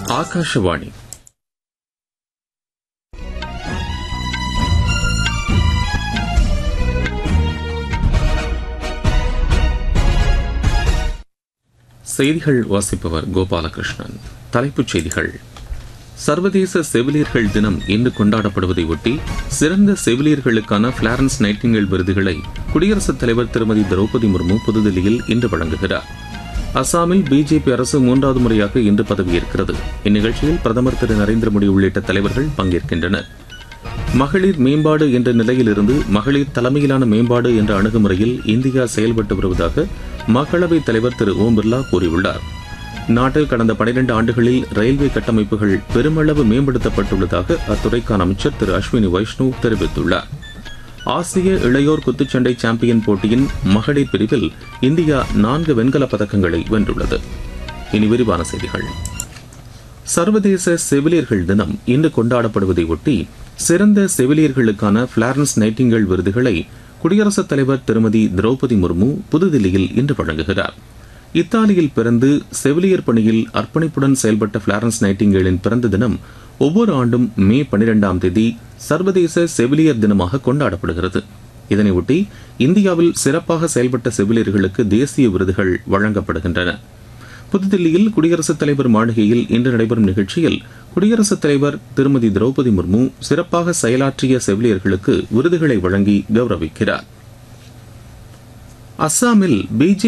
ಆಕಾಶವಾಣಿ செய்திகள் வாசிப்பவர் கோபாலகிருஷ்ணன் தலைப்புச் செய்திகள் சர்வதேச செவிலியர்கள் தினம் இன்று கொண்டாடப்படுவதை ஒட்டி சிறந்த செவிலியர்களுக்கான பிளாரன்ஸ் நைட்டிங்கேல் விருதுகளை குடியரசுத் தலைவர் திருமதி திரௌபதி முர்மு புதுதில்லியில் இன்று வழங்குகிறார் அசாமில் பிஜேபி அரசு மூன்றாவது முறையாக இன்று பதவியேற்கிறது இந்நிகழ்ச்சியில் பிரதமர் திரு நரேந்திர மோடி உள்ளிட்ட தலைவர்கள் பங்கேற்கின்றனர் மகளிர் மேம்பாடு என்ற நிலையிலிருந்து மகளிர் தலைமையிலான மேம்பாடு என்ற அணுகுமுறையில் இந்தியா செயல்பட்டு வருவதாக மக்களவைத் தலைவர் திரு ஓம் பிர்லா கூறியுள்ளார் நாட்டில் கடந்த பனிரெண்டு ஆண்டுகளில் ரயில்வே கட்டமைப்புகள் பெருமளவு மேம்படுத்தப்பட்டுள்ளதாக அத்துறைக்கான அமைச்சர் திரு அஸ்வினி வைஷ்ணவ் தெரிவித்துள்ளார் ஆசிய இளையோர் குத்துச்சண்டை சாம்பியன் போட்டியின் மகளிர் பிரிவில் இந்தியா நான்கு வெண்கலப் பதக்கங்களை வென்றுள்ளது இனி விரிவான செய்திகள் சர்வதேச செவிலியர்கள் தினம் இன்று கொண்டாடப்படுவதை ஒட்டி சிறந்த செவிலியர்களுக்கான பிளாரன்ஸ் நைட்டிங்கேல் விருதுகளை குடியரசுத் தலைவர் திருமதி திரௌபதி முர்மு புதுதில்லியில் இன்று வழங்குகிறார் இத்தாலியில் பிறந்து செவிலியர் பணியில் அர்ப்பணிப்புடன் செயல்பட்ட பிளாரன்ஸ் நைட்டிங்கேலின் பிறந்த தினம் ஒவ்வொரு ஆண்டும் மே பனிரெண்டாம் தேதி சர்வதேச செவிலியர் தினமாக கொண்டாடப்படுகிறது இதனையொட்டி இந்தியாவில் சிறப்பாக செயல்பட்ட செவிலியர்களுக்கு தேசிய விருதுகள் வழங்கப்படுகின்றன புதுதில்லியில் குடியரசுத் தலைவர் மாளிகையில் இன்று நடைபெறும் நிகழ்ச்சியில் குடியரசுத் தலைவர் திருமதி திரௌபதி முர்மு சிறப்பாக செயலாற்றிய செவிலியர்களுக்கு விருதுகளை வழங்கி கௌரவிக்கிறார் அஸ்ஸாமில் பிஜே